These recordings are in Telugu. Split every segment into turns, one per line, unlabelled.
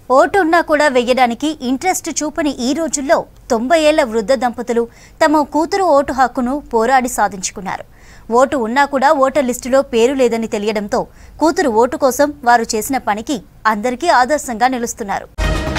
ఓటు ఉన్నా కూడా వెయ్యడానికి ఇంట్రెస్ట్ చూపని ఈ రోజుల్లో తొంభై ఏళ్ల వృద్ధ దంపతులు తమ కూతురు ఓటు హక్కును పోరాడి సాధించుకున్నారు ఓటు ఉన్నా కూడా ఓటర్ లిస్టులో పేరు లేదని తెలియడంతో కూతురు ఓటు కోసం వారు చేసిన పనికి అందరికీ ఆదర్శంగా నిలుస్తున్నారు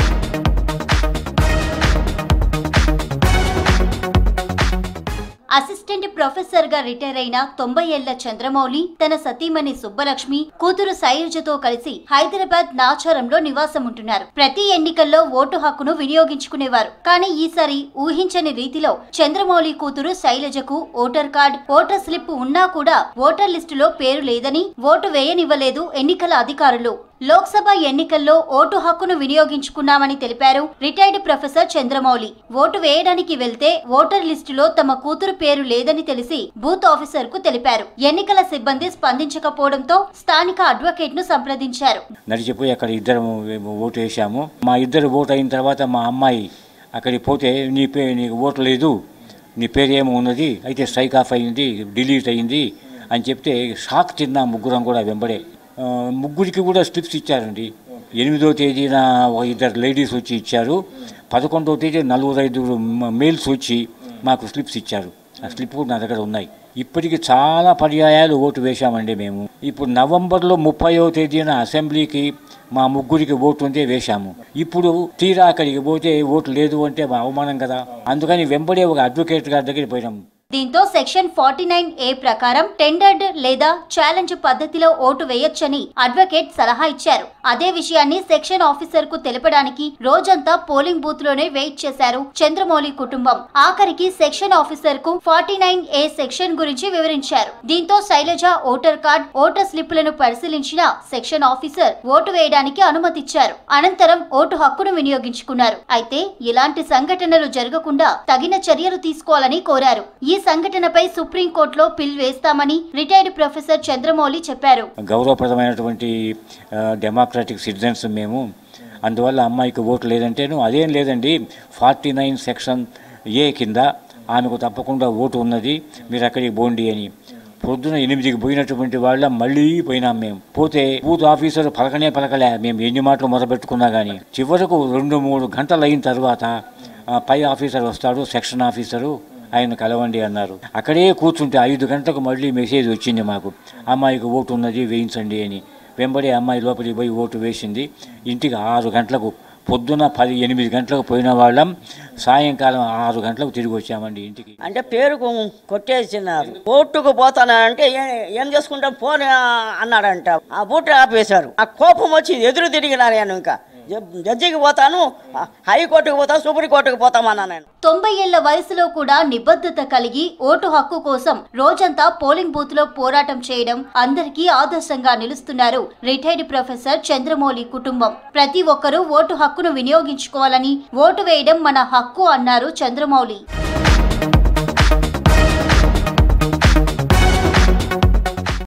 అసిస్టెంట్ ప్రొఫెసర్ గా రిటైర్ అయిన తొంభై ఏళ్ల చంద్రమౌళి తన సతీమణి సుబ్బలక్ష్మి కూతురు శైలజతో కలిసి హైదరాబాద్ నాచారంలో నివాసం ఉంటున్నారు ప్రతి ఎన్నికల్లో ఓటు హక్కును వినియోగించుకునేవారు కానీ ఈసారి ఊహించని రీతిలో చంద్రమౌళి కూతురు శైలజకు ఓటర్ కార్డ్ ఓటర్ స్లిప్ ఉన్నా కూడా ఓటర్ లిస్టులో పేరు లేదని ఓటు వేయనివ్వలేదు ఎన్నికల అధికారులు లోక్సభ ఎన్నికల్లో ఓటు హక్కును వినియోగించుకున్నామని తెలిపారు రిటైర్డ్ ప్రొఫెసర్ చంద్రమౌళి ఓటు వేయడానికి వెళ్తే ఓటర్ లిస్టులో తమ కూతురు పేరు లేదని తెలిసి బూత్ ఆఫీసర్ కు తెలిపారు ఎన్నికల సిబ్బంది స్పందించకపోవడంతో స్థానిక అడ్వకేట్ ను సంప్రదించారు
నడిచిపోయి అక్కడ ఇద్దరం ఓటు వేసాము మా ఇద్దరు ఓటు అయిన తర్వాత మా అమ్మాయి అక్కడికి పోతే నీ పే నీకు ఓటు లేదు నీ పేరు ఏమో ఉన్నది అయితే స్ట్రైక్ ఆఫ్ అయింది డిలీట్ అయింది అని చెప్తే షాక్ తిన్నా ముగ్గురం కూడా వెంబడే ఆ, ముగ్గురికి కూడా స్లిప్స్ ఇచ్చారండి ఎనిమిదో తేదీన ఒక ఇద్దరు లేడీస్ వచ్చి ఇచ్చారు పదకొండవ తేదీ నలుగురు ఐదుగురు మేల్స్ వచ్చి మాకు స్లిప్స్ ఇచ్చారు ఆ స్లిప్ కూడా నా దగ్గర ఉన్నాయి ఇప్పటికి చాలా పర్యాయాలు ఓటు వేశామండి మేము ఇప్పుడు నవంబర్లో ముప్పైవ తేదీన అసెంబ్లీకి మా ముగ్గురికి ఓటు ఉంటే వేశాము ఇప్పుడు తీరా అక్కడికి పోతే ఓటు లేదు అంటే మా అవమానం కదా అందుకని వెంబడే ఒక అడ్వకేట్ గారి దగ్గరికి పోయినాము
దీంతో సెక్షన్ ఫార్టీ నైన్ ఏ ప్రకారం టెండర్డ్ లేదా ఛాలెంజ్ పద్ధతిలో ఓటు వేయొచ్చని అడ్వకేట్ సలహా ఇచ్చారు అదే విషయాన్ని సెక్షన్ ఆఫీసర్ కు తెలపడానికి రోజంతా పోలింగ్ బూత్ లోనే వెయిట్ చేశారు చంద్రమౌళి కుటుంబం ఆఖరికి సెక్షన్ ఆఫీసర్ కు ఫార్టీ నైన్ ఏ సెక్షన్ గురించి వివరించారు దీంతో శైలజ ఓటర్ కార్డ్ ఓటర్ స్లిప్పులను పరిశీలించిన సెక్షన్ ఆఫీసర్ ఓటు వేయడానికి అనుమతిచ్చారు అనంతరం ఓటు హక్కును వినియోగించుకున్నారు అయితే ఇలాంటి సంఘటనలు జరగకుండా తగిన చర్యలు తీసుకోవాలని కోరారు ఈ సంఘటనపై సుప్రీంకోర్టులో పిల్ వేస్తామని రిటైర్డ్ ప్రొఫెసర్ చంద్రమౌళి చెప్పారు
గౌరవప్రదమైనటువంటి ఆ, డెమోక్రాటిక్ సిటిజన్స్ మేము అందువల్ల అమ్మాయికి ఓటు లేదంటేను అదేం లేదండి ఫార్టీ నైన్ సెక్షన్ ఏ కింద ఆమెకు తప్పకుండా ఓటు ఉన్నది మీరు అక్కడికి పోండి అని పొద్దున ఎనిమిదికి పోయినటువంటి వాళ్ళ మళ్ళీ పోయినాం మేము పోతే బూత్ ఆఫీసర్ పలకనే పలకలే మేము ఎన్ని మాటలు మొదలుపెట్టుకున్నా కానీ చివరకు రెండు మూడు గంటలు అయిన తర్వాత ఆ, పై ఆఫీసర్ వస్తాడు సెక్షన్ ఆఫీసరు ఆయన కలవండి అన్నారు అక్కడే కూర్చుంటే ఐదు గంటలకు మళ్ళీ మెసేజ్ వచ్చింది మాకు అమ్మాయికి ఓటు ఉన్నది వేయించండి అని వెంబడి అమ్మాయి లోపలికి పోయి ఓటు వేసింది ఇంటికి ఆరు గంటలకు పొద్దున పది ఎనిమిది గంటలకు పోయిన వాళ్ళం సాయంకాలం ఆరు గంటలకు తిరిగి వచ్చామండి ఇంటికి
అంటే పేరు కొ- కొట్టేసినారు ఓటుకు పోతానంటే ఏ- ఏం చేసుకుంటాం పోనీ అన్నాడంట ఆ బూట ఆపేశారు ఆ కోపం వచ్చి ఎదురు తిరిగినాను నేను ఇంకా జ- జడ్జికి పోతాను ఆ హైకోర్టుకు పోతాను సుప్రీంకోర్టుకు పోతామన్నా నేను
తొంభై ఏళ్ల వయసులో కూడా నిబద్ధత కలిగి ఓటు హక్కు కోసం రోజంతా పోలింగ్ బూత్ లో పోరాటం చేయడం అందరికీ ఆదర్శంగా నిలుస్తున్నారు రిటైర్డ్ ప్రొఫెసర్ చంద్రమౌళి కుటుంబం ప్రతి ఒక్కరూ ఓటు హక్కును వినియోగించుకోవాలని ఓటు వేయడం మన హక్కు అన్నారు చంద్రమౌళి